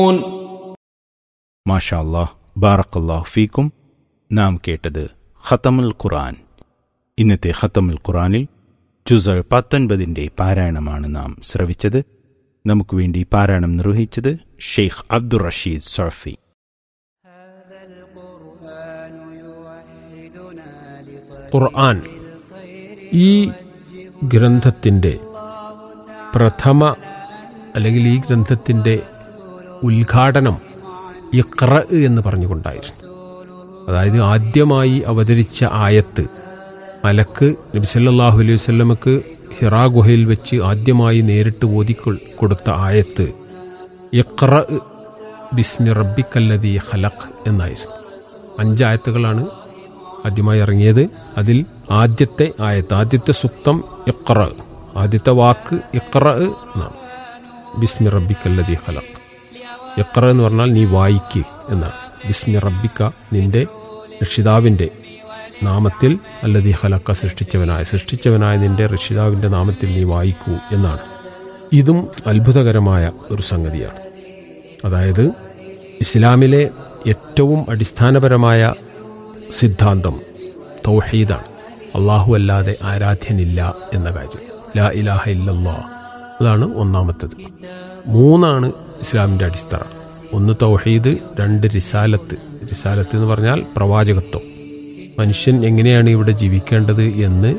മാഷാ അല്ലാഹ് ബാറക്കല്ലാഹു ഫീക്കും നാം കേട്ടത് ഖത്തമുൽ ഖുർആൻ ഇന്നത്തെ ഖത്തമുൽ ഖുർആനിൽ ജുസ പത്തൊൻപതിൻ്റെ പാരായണമാണ് നാം ശ്രവിച്ചത് നമുക്ക് വേണ്ടി പാരായണം നിർവഹിച്ചത് ഷെയ്ഖ് അബ്ദുർ റഷീദ് സർഫി ഖുർആൻ ഈ ഗ്രന്ഥത്തിൻ്റെ പ്രഥമ അല്ലെങ്കിൽ ഈ ഗ്രന്ഥത്തിൻ്റെ ഉദ്ഘാടനം ഇഖ്ര എന്ന് പറഞ്ഞുകൊണ്ടായിരുന്നു അതായത് ആദ്യമായി അവതരിച്ച ആയത്ത് മലക്ക് നബി സല്ലല്ലാഹു അലൈഹി വസല്ലമക്ക് ഹിറാ ഗുഹയിൽ വെച്ച് ആദ്യമായി നേരിട്ട് ഓതി കൊ- കൊടുത്ത ആയത്ത് ഇഖ്ര ബിസ്മി റബ്ബിക്കല്ലതി ഖലഖ് എന്നായിരുന്നു അഞ്ചായത്തുകളാണ് ആദ്യമായി ഇറങ്ങിയത് അതിൽ ആദ്യത്തെ ആയത്ത് ആദ്യത്തെ സുക്തം ഇഖ്ര ആദ്യത്തെ വാക്ക് ഇഖ്ര എന്നാണ് ബിസ്മി റബ്ബിക്കല്ലതി ഖലഖ് ഇഖ്ര എന്ന് പറഞ്ഞാൽ നീ വായിക്ക് എന്നാണ് ബിസ്മി റബ്ബിക്ക നിന്റെ രക്ഷിതാവിൻ്റെ നാമത്തിൽ അല്ലതി ഖലക്ക സൃഷ്ടിച്ചവനായ സൃഷ്ടിച്ചവനായ നിന്റെ രക്ഷിതാവിൻ്റെ നാമത്തിൽ നീ വായിക്കൂ എന്നാണ് ഇതും അത്ഭുതകരമായ ഒരു സംഗതിയാണ് അതായത് ഇസ്ലാമിലെ ഏറ്റവും അടിസ്ഥാനപരമായ സിദ്ധാന്തം തൗഹീദാണ് അള്ളാഹു അല്ലാതെ ആരാധ്യനില്ല എന്ന കാര്യം ലാ ഇലാഹ ഇല്ലല്ലാ അതാണ് ഒന്നാമത്തത് മൂന്നാണ് ഇസ്ലാമിൻ്റെ അടിസ്ഥാനം ഒന്ന് തൗഹീദ് രണ്ട് റിസാലത്ത് റിസാലത്ത് എന്ന് പറഞ്ഞാൽ പ്രവാചകത്വം മനുഷ്യൻ എങ്ങനെയാണ് ഇവിടെ ജീവിക്കേണ്ടത് എന്ന്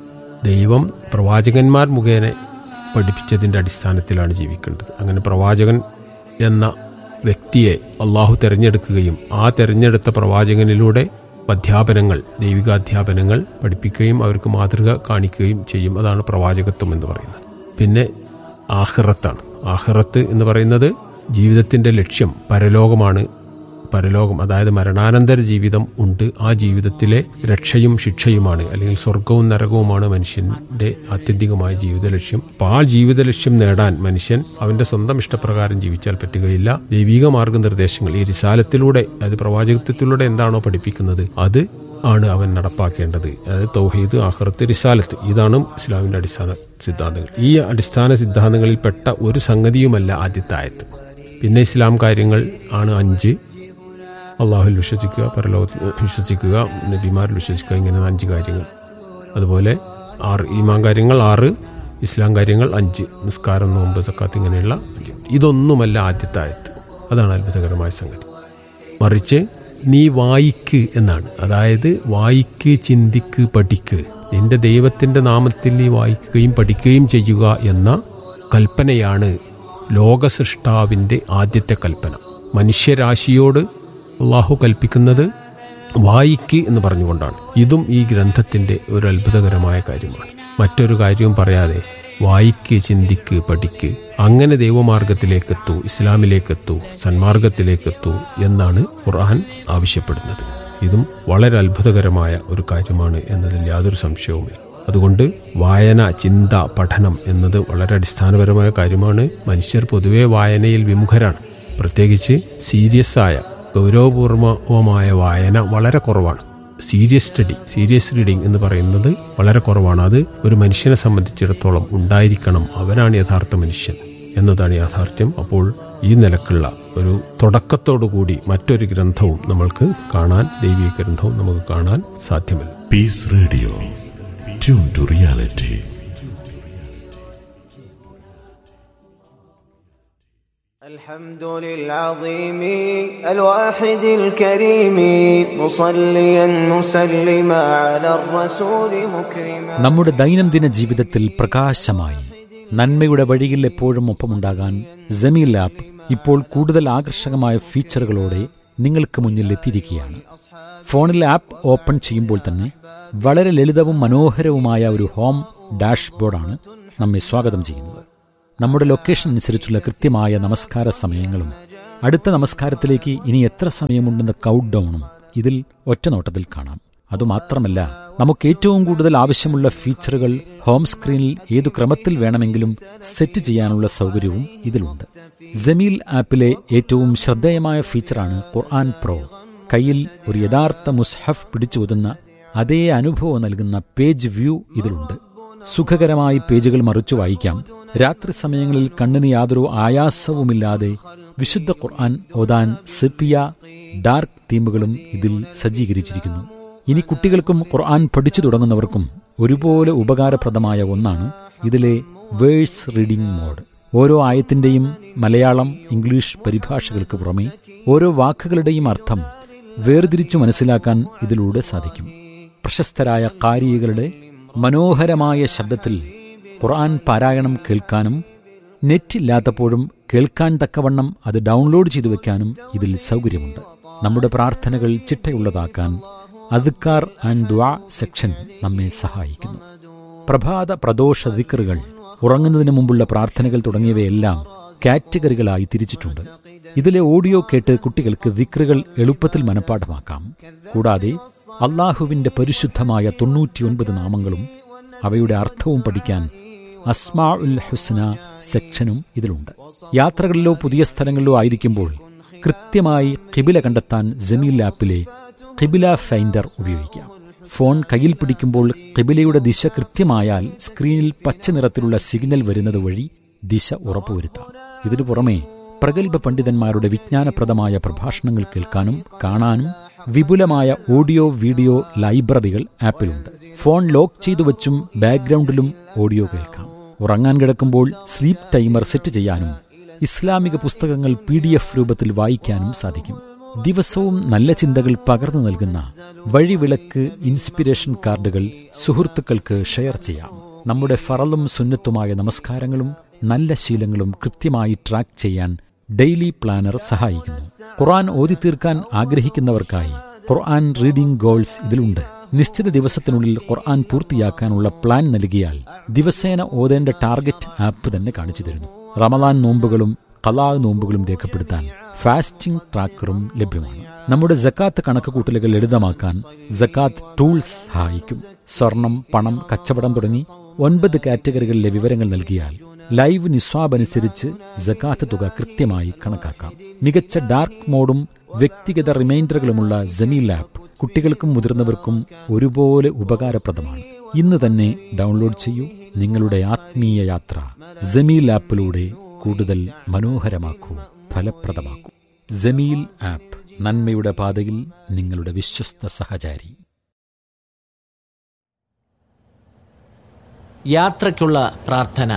ദൈവം പ്രവാചകന്മാർ മുഖേന പഠിപ്പിച്ചതിൻ്റെ അടിസ്ഥാനത്തിലാണ് ജീവിക്കേണ്ടത് അങ്ങനെ പ്രവാചകൻ എന്ന വ്യക്തിയെ അള്ളാഹു തിരഞ്ഞെടുക്കുകയും ആ തിരഞ്ഞെടുത്ത പ്രവാചകനിലൂടെ അധ്യാപനങ്ങൾ ദൈവികാധ്യാപനങ്ങൾ പഠിപ്പിക്കുകയും അവർക്ക് മാതൃക കാണിക്കുകയും ചെയ്യും അതാണ് പ്രവാചകത്വം എന്ന് പറയുന്നത് പിന്നെ ആഹിറത്താണ് ആഹിറത്ത് എന്ന് പറയുന്നത് ജീവിതത്തിൻ്റെ ലക്ഷ്യം പരലോകമാണ് പരലോകം അതായത് മരണാനന്തര ജീവിതം ഉണ്ട് ആ ജീവിതത്തിലെ രക്ഷയും ശിക്ഷയുമാണ് അല്ലെങ്കിൽ സ്വർഗവും നരകവുമാണ് മനുഷ്യന്റെ ആത്യന്തികമായ ജീവിത ലക്ഷ്യം അപ്പൊ ആ ജീവിത ലക്ഷ്യം നേടാൻ മനുഷ്യൻ അവന്റെ സ്വന്തം ഇഷ്ടപ്രകാരം ജീവിച്ചാൽ പറ്റുകയില്ല ദൈവിക മാർഗനിർദ്ദേശങ്ങൾ ഈ റിസാലത്തിലൂടെ അതായത് പ്രവാചകത്വത്തിലൂടെ എന്താണോ പഠിപ്പിക്കുന്നത് അത് ആണ് അവൻ നടപ്പാക്കേണ്ടത് അതായത് തൗഹീദ് ആഹ്റത്ത് റിസാലത്ത് ഇതാണ് ഇസ്ലാമിന്റെ അടിസ്ഥാന സിദ്ധാന്തങ്ങൾ ഈ അടിസ്ഥാന സിദ്ധാന്തങ്ങളിൽ പെട്ട ഒരു സംഗതിയുമല്ല ആദ്യത്തെ ആയത്ത് പിന്നെ ഇസ്ലാം കാര്യങ്ങൾ ആണ് അഞ്ച് അള്ളാഹുൽ വിശ്വസിക്കുക പരലോകത്തിൽ വിശ്വസിക്കുക നബിമാരിൽ വിശ്വസിക്കുക ഇങ്ങനെ അഞ്ച് കാര്യങ്ങൾ അതുപോലെ ആറ് ഈമാൻ കാര്യങ്ങൾ ആറ് ഇസ്ലാം കാര്യങ്ങൾ അഞ്ച് നിസ്കാരം നോമ്പ് സക്കാത്ത് ഇങ്ങനെയുള്ള അഞ്ച് ഇതൊന്നുമല്ല ആദ്യത്തെ ആയത്ത് അതാണ് അത്ഭുതകരമായ സംഗതി മറിച്ച് നീ വായിക്ക് എന്നാണ് അതായത് വായിക്ക് ചിന്തിക്ക് പഠിക്ക് നിന്റെ ദൈവത്തിന്റെ നാമത്തിൽ നീ വായിക്കുകയും പഠിക്കുകയും ചെയ്യുക എന്ന കൽപ്പനയാണ് ലോകസൃഷ്ടാവിന്റെ ആദ്യത്തെ കൽപ്പന മനുഷ്യരാശിയോട് അള്ളാഹു കൽപ്പിക്കുന്നത് വായിക്ക് എന്ന് പറഞ്ഞുകൊണ്ടാണ് ഇതും ഈ ഗ്രന്ഥത്തിന്റെ ഒരു അത്ഭുതകരമായ കാര്യമാണ് മറ്റൊരു കാര്യവും പറയാതെ വായിക്ക് ചിന്തിക്ക് പഠിക്ക് അങ്ങനെ ദൈവമാർഗത്തിലേക്കെത്തൂ ഇസ്ലാമിലേക്കെത്തൂ സന്മാർഗത്തിലേക്കെത്തൂ എന്നാണ് ഖുർആൻ ആവശ്യപ്പെടുന്നത് ഇതും വളരെ അത്ഭുതകരമായ ഒരു കാര്യമാണ് എന്നതിൽ യാതൊരു സംശയവുമില്ല അതുകൊണ്ട് വായന ചിന്ത പഠനം എന്നത് വളരെ അടിസ്ഥാനപരമായ കാര്യമാണ് മനുഷ്യർ പൊതുവെ വായനയിൽ വിമുഖരാണ് പ്രത്യേകിച്ച് സീരിയസ് ആയ ഗൗരവപൂർവമായ വായന വളരെ കുറവാണ് സീരിയസ് സ്റ്റഡി സീരിയസ് റീഡിംഗ് എന്ന് പറയുന്നത് വളരെ കുറവാണ് അത് ഒരു മനുഷ്യനെ സംബന്ധിച്ചിടത്തോളം ഉണ്ടായിരിക്കണം അവനാണ് യഥാർത്ഥ മനുഷ്യൻ എന്നതാണ് യാഥാർത്ഥ്യം അപ്പോൾ ഈ നിലക്കുള്ള ഒരു തുടക്കത്തോടുകൂടി മറ്റൊരു ഗ്രന്ഥവും നമ്മൾക്ക് കാണാൻ ദൈവിക ഗ്രന്ഥവും നമുക്ക് കാണാൻ സാധ്യമല്ല Peace Radio. Tune to reality. الحمد للعظيم الواحد الكريم مصليا مسلما على الرسول مكرما നമ്മുടെ ദൈനംദിന ജീവിതത്തിൽ പ്രകാശമായി നന്മയുടെ വഴിയിൽ എപ്പോഴും ഒപ്പമുണ്ടാകാൻ ജമീൽ ആപ്പ് ഇപ്പോൾ കൂടുതൽ ആകർഷകമായ ഫീച്ചറുകളോടെ നിങ്ങൾക്ക് മുന്നിൽ എത്തിയിരിക്കുകയാണ് ഫോണിൽ ആപ്പ് ഓപ്പൺ ചെയ്യുമ്പോൾ തന്നെ വളരെ ലളിതവും മനോഹരവുമായ ഒരു ഹോം ഡാഷ്ബോർഡാണ് നമ്മെ സ്വാഗതം ചെയ്യുന്നത് നമ്മുടെ ലൊക്കേഷൻ അനുസരിച്ചുള്ള കൃത്യമായ നമസ്കാര സമയങ്ങളും അടുത്ത നമസ്കാരത്തിലേക്ക് ഇനി എത്ര സമയമുണ്ടെന്ന കൗണ്ട് ഡൗണും ഇതിൽ ഒറ്റനോട്ടത്തിൽ കാണാം അതുമാത്രമല്ല നമുക്ക് ഏറ്റവും കൂടുതൽ ആവശ്യമുള്ള ഫീച്ചറുകൾ ഹോം സ്ക്രീനിൽ ഏതു ക്രമത്തിൽ വേണമെങ്കിലും സെറ്റ് ചെയ്യാനുള്ള സൗകര്യവും ഇതിലുണ്ട് ജമീൽ ആപ്പിലെ ഏറ്റവും ശ്രദ്ധേയമായ ഫീച്ചറാണ് ഖുർആൻ പ്രോ കയ്യിൽ ഒരു യഥാർത്ഥ മുസ്ഹഫ് പിടിച്ചോതുന്ന അതേ അനുഭവം നൽകുന്ന പേജ് വ്യൂ ഇതിലുണ്ട് സുഖകരമായി പേജുകൾ മറിച്ചു വായിക്കാം രാത്രി സമയങ്ങളിൽ കണ്ണിന് യാതൊരു ആയാസവുമില്ലാതെ വിശുദ്ധ ഖുർആൻ ഓതാൻ സെപ്പിയ ഡാർക്ക് തീമുകളും ഇതിൽ സജ്ജീകരിച്ചിരിക്കുന്നു ഇനി കുട്ടികൾക്കും ഖുർആൻ പഠിച്ചു തുടങ്ങുന്നവർക്കും ഒരുപോലെ ഉപകാരപ്രദമായ ഒന്നാണ് ഇതിലെ വേഴ്സ് റീഡിംഗ് മോഡ് ഓരോ ആയത്തിന്റെയും മലയാളം ഇംഗ്ലീഷ് പരിഭാഷകൾക്ക് പുറമെ ഓരോ വാക്കുകളുടെയും അർത്ഥം വേർതിരിച്ചു മനസ്സിലാക്കാൻ ഇതിലൂടെ സാധിക്കും പ്രശസ്തരായ കാരികളുടെ മനോഹരമായ ശബ്ദത്തിൽ ഖുർആൻ പാരായണം കേൾക്കാനും നെറ്റ് ഇല്ലാത്തപ്പോഴും കേൾക്കാൻ തക്കവണ്ണം അത് ഡൗൺലോഡ് ചെയ്തു വെക്കാനും ഇതിൽ സൗകര്യമുണ്ട് നമ്മുടെ പ്രാർത്ഥനകൾ ചിട്ടയുള്ളതാക്കാൻ അദ്ക്കാർ ആൻഡ് ദ്വാ സെക്ഷൻ നമ്മെ സഹായിക്കുന്നു പ്രഭാത പ്രദോഷ ദിക്കറുകൾ ഉറങ്ങുന്നതിന് മുമ്പുള്ള പ്രാർത്ഥനകൾ തുടങ്ങിയവയെല്ലാം കാറ്റഗറികളായി തിരിച്ചിട്ടുണ്ട് ഇതിലെ ഓഡിയോ കേട്ട് കുട്ടികൾക്ക് ദിക്റുകൾ എളുപ്പത്തിൽ മനഃപ്പാഠമാക്കാം കൂടാതെ അള്ളാഹുവിന്റെ പരിശുദ്ധമായ തൊണ്ണൂറ്റിയൊൻപത് നാമങ്ങളും അവയുടെ അർത്ഥവും പഠിക്കാൻ അസ്മാ ഉൽ ഹുസ്ന സെക്ഷനും ഇതിലുണ്ട് യാത്രകളിലോ പുതിയ സ്ഥലങ്ങളിലോ ആയിരിക്കുമ്പോൾ കൃത്യമായി കിബില കണ്ടെത്താൻ ജമീൽ ആപ്പിലെ കിബില ഫൈൻഡർ ഉപയോഗിക്കാം ഫോൺ കയ്യിൽ പിടിക്കുമ്പോൾ കിബിലയുടെ ദിശ കൃത്യമായാൽ സ്ക്രീനിൽ പച്ച നിറത്തിലുള്ള സിഗ്നൽ വരുന്നത് വഴി ദിശ ഉറപ്പുവരുത്താം ഇതിനു പുറമെ പ്രഗത്ഭ പണ്ഡിതന്മാരുടെ വിജ്ഞാനപ്രദമായ പ്രഭാഷണങ്ങൾ കേൾക്കാനും കാണാനും വിപുലമായ ഓഡിയോ വീഡിയോ ലൈബ്രറികൾ ആപ്പിലുണ്ട് ഫോൺ ലോക്ക് ചെയ്തു വച്ചും ബാക്ക്ഗ്രൗണ്ടിലും ഓഡിയോ കേൾക്കാം ഉറങ്ങാൻ കിടക്കുമ്പോൾ സ്ലീപ്പ് ടൈമർ സെറ്റ് ചെയ്യാനും ഇസ്ലാമിക പുസ്തകങ്ങൾ പി ഡി എഫ് രൂപത്തിൽ വായിക്കാനും സാധിക്കും ദിവസവും നല്ല ചിന്തകൾ പകർന്നു നൽകുന്ന വഴിവിളക്ക് ഇൻസ്പിരേഷൻ കാർഡുകൾ സുഹൃത്തുക്കൾക്ക് ഷെയർ ചെയ്യാം നമ്മുടെ ഫറലും സുന്നത്തുമായ നമസ്കാരങ്ങളും നല്ല ശീലങ്ങളും കൃത്യമായി ട്രാക്ക് ചെയ്യാൻ ഡെയിലി പ്ലാനർ സഹായിക്കുന്നു ഖുർആൻ ഓതി തീർക്കാൻ ആഗ്രഹിക്കുന്നവർക്കായി ഖുർആൻ റീഡിംഗ് ഗോൾസ് ഇതിലുണ്ട് നിശ്ചിത ദിവസത്തിനുള്ളിൽ ഖുർആൻ പൂർത്തിയാക്കാനുള്ള പ്ലാൻ നൽകിയാൽ ദിവസേന ഓതേണ്ട ടാർഗറ്റ് ആപ്പ് തന്നെ കാണിച്ചു തരുന്നു റമദാൻ നോമ്പുകളും കലാ നോമ്പുകളും രേഖപ്പെടുത്താൻ ഫാസ്റ്റിംഗ് ട്രാക്കറും ലഭ്യമാണ് നമ്മുടെ ജക്കാത്ത് കണക്കുകൂട്ടലുകൾ ലളിതമാക്കാൻ ജക്കാത്ത് ടൂൾസ് സഹായിക്കും സ്വർണം പണം കച്ചവടം തുടങ്ങി ഒൻപത് കാറ്റഗറികളിലെ വിവരങ്ങൾ നൽകിയാൽ ലൈവ് നിസ്വാബ് അനുസരിച്ച് ജക്കാത്ത് തുക കൃത്യമായി കണക്കാക്കാം മികച്ച ഡാർക്ക് മോഡും വ്യക്തിഗത റിമൈൻഡറുകളുമുള്ള ജമീൽ ആപ്പ് കുട്ടികൾക്കും മുതിർന്നവർക്കും ഒരുപോലെ ഉപകാരപ്രദമാണ് ഇന്ന് തന്നെ ഡൗൺലോഡ് ചെയ്യൂ നിങ്ങളുടെ ആത്മീയ യാത്ര ജമീൽ ആപ്പിലൂടെ കൂടുതൽ മനോഹരമാക്കൂ ഫലപ്രദമാക്കൂ ജമീൽ ആപ്പ് നന്മയുടെ പാതയിൽ നിങ്ങളുടെ വിശ്വസ്ത സഹചാരി യാത്രയ്ക്കുള്ള പ്രാർത്ഥന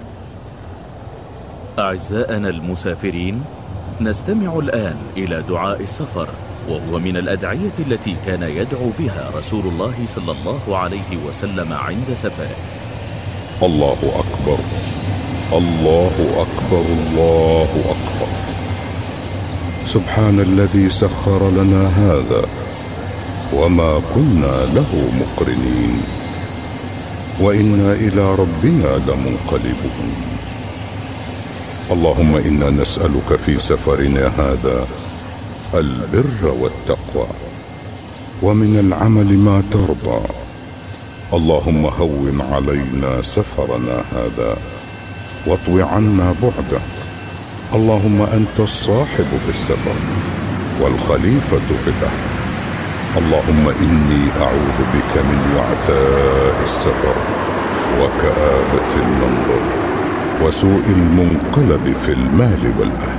أعزائنا المسافرين نستمع الآن إلى دعاء السفر وهو من الأدعية التي كان يدعو بها رسول الله صلى الله عليه وسلم عند سفره الله أكبر الله أكبر الله أكبر سبحان الذي سخر لنا هذا وما كنا له مقرنين وإنا إلى ربنا لمنقلبون اللهم إنا نسألك في سفرنا هذا البر والتقوى ومن العمل ما ترضى اللهم هون علينا سفرنا هذا واطو عنا بعده اللهم انت الصاحب في السفر والخليفه في الاهل اللهم اني اعوذ بك من وعثاء السفر وكابه المنظر وسوء المنقلب في المال والاهل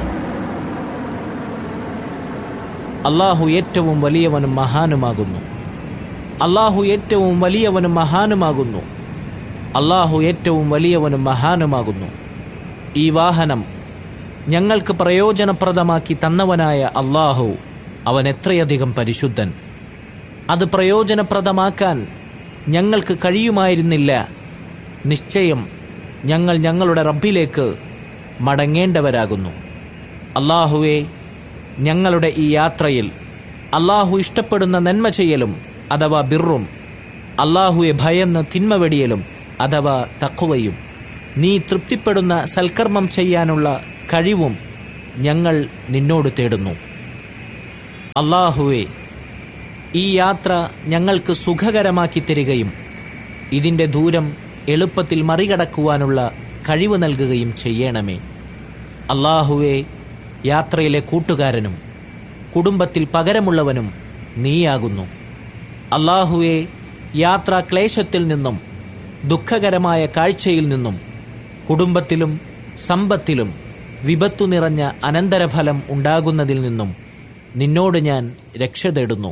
അള്ളാഹു ഏറ്റവും വലിയവനും മഹാനുമാകുന്നു അള്ളാഹു ഏറ്റവും വലിയവനും മഹാനുമാകുന്നു അള്ളാഹു ഏറ്റവും വലിയവനും മഹാനുമാകുന്നു ഈ വാഹനം ഞങ്ങൾക്ക് പ്രയോജനപ്രദമാക്കി തന്നവനായ അള്ളാഹു അവൻ എത്രയധികം പരിശുദ്ധൻ അത് പ്രയോജനപ്രദമാക്കാൻ ഞങ്ങൾക്ക് കഴിയുമായിരുന്നില്ല നിശ്ചയം ഞങ്ങൾ ഞങ്ങളുടെ റബ്ബിലേക്ക് മടങ്ങേണ്ടവരാകുന്നു അള്ളാഹുവെ ഞങ്ങളുടെ ഈ യാത്രയിൽ അള്ളാഹു ഇഷ്ടപ്പെടുന്ന നന്മ ചെയ്യലും അഥവാ ബിറും അള്ളാഹുവെ ഭയന്ന് തിന്മ വെടിയലും അഥവാ തക്കുവയും നീ തൃപ്തിപ്പെടുന്ന സൽക്കർമ്മം ചെയ്യാനുള്ള കഴിവും ഞങ്ങൾ നിന്നോട് തേടുന്നു അള്ളാഹുവെ ഈ യാത്ര ഞങ്ങൾക്ക് സുഖകരമാക്കി തരികയും ഇതിൻ്റെ ദൂരം എളുപ്പത്തിൽ മറികടക്കുവാനുള്ള കഴിവ് നൽകുകയും ചെയ്യണമേ അള്ളാഹുവെ യാത്രയിലെ കൂട്ടുകാരനും കുടുംബത്തിൽ പകരമുള്ളവനും നീയാകുന്നു അള്ളാഹുവെ യാത്രാ ക്ലേശത്തിൽ നിന്നും ദുഃഖകരമായ കാഴ്ചയിൽ നിന്നും കുടുംബത്തിലും സമ്പത്തിലും വിപത്തു നിറഞ്ഞ അനന്തരഫലം ഉണ്ടാകുന്നതിൽ നിന്നും നിന്നോട് ഞാൻ രക്ഷ തേടുന്നു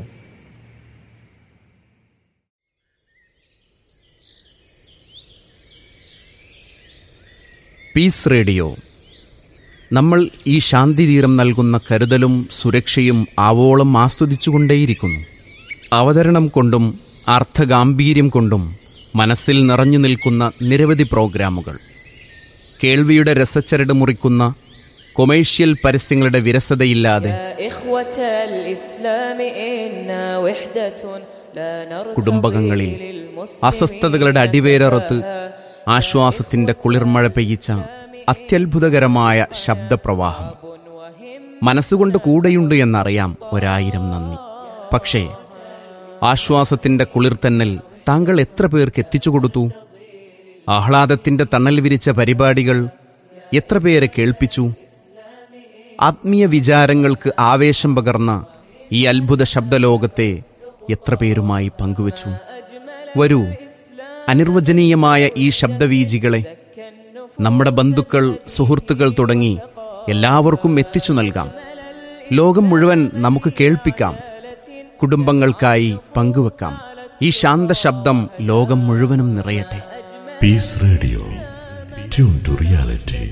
പീസ് റേഡിയോ നമ്മൾ ഈ ശാന്തിതീരം നൽകുന്ന കരുതലും സുരക്ഷയും ആവോളം ആസ്വദിച്ചുകൊണ്ടേയിരിക്കുന്നു അവതരണം കൊണ്ടും അർത്ഥഗാംഭീര്യം കൊണ്ടും മനസ്സിൽ നിറഞ്ഞു നിൽക്കുന്ന നിരവധി പ്രോഗ്രാമുകൾ കേൾവിയുടെ രസച്ചരട് മുറിക്കുന്ന കൊമേഴ്ഷ്യൽ പരസ്യങ്ങളുടെ വിരസതയില്ലാതെ يا إخوة الإسلام إنا وحدة لا نرتضي കുടുംബകങ്ങളിൽ للمسلمين അസ്വസ്ഥതകളുടെ അടിവേരറുത്ത് ആശ്വാസത്തിന്റെ കുളിർമഴ പെയ്യിച്ച അത്യത്ഭുതകരമായ ശബ്ദപ്രവാഹം മനസ്സുകൊണ്ട് കൂടെയുണ്ട് എന്നറിയാം ഒരായിരം നന്ദി പക്ഷേ ആശ്വാസത്തിന്റെ കുളിർത്തന്നൽ താങ്കൾ എത്ര പേർക്ക് എത്തിച്ചു കൊടുത്തു ആഹ്ലാദത്തിന്റെ തണൽ വിരിച്ച പരിപാടികൾ എത്ര പേരെ കേൾപ്പിച്ചു ആത്മീയ വിചാരങ്ങൾക്ക് ആവേശം പകർന്ന ഈ അത്ഭുത ശബ്ദലോകത്തെ എത്ര പേരുമായി പങ്കുവച്ചു വരൂ അനിർവചനീയമായ ഈ ശബ്ദവീജികളെ നമ്മുടെ ബന്ധുക്കൾ സുഹൃത്തുക്കൾ തുടങ്ങി എല്ലാവർക്കും എത്തിച്ചു നൽകാം ലോകം മുഴുവൻ നമുക്ക് കേൾപ്പിക്കാം കുടുംബങ്ങൾക്കായി പങ്കുവെക്കാം ഈ ശാന്ത ശബ്ദം ലോകം മുഴുവനും നിറയട്ടെ Peace Radio. Tune to reality.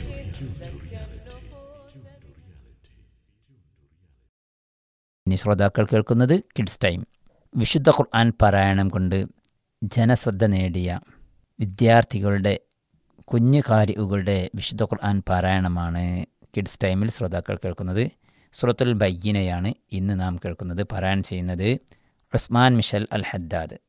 ഇനി ശ്രോതാക്കൾ കേൾക്കുന്നത് കിഡ്സ് ടൈം വിശുദ്ധ ഖുർആൻ പാരായണം കൊണ്ട് ജനശ്രദ്ധ നേടിയ വിദ്യാർത്ഥികളുടെ കുഞ്ഞു കാരികളുടെ വിശുദ്ധ ഖുർആൻ പാരായണമാണ് കിഡ്സ് ടൈമിൽ ശ്രോതാക്കൾ കേൾക്കുന്നത് സുറത്തുൽ ബയ്യനയാണ് ഇന്ന് നാം കേൾക്കുന്നത് പാരായണം ചെയ്യുന്നത് ഉസ്മാൻ മിഷൽ അൽ ഹദ്ദാദ്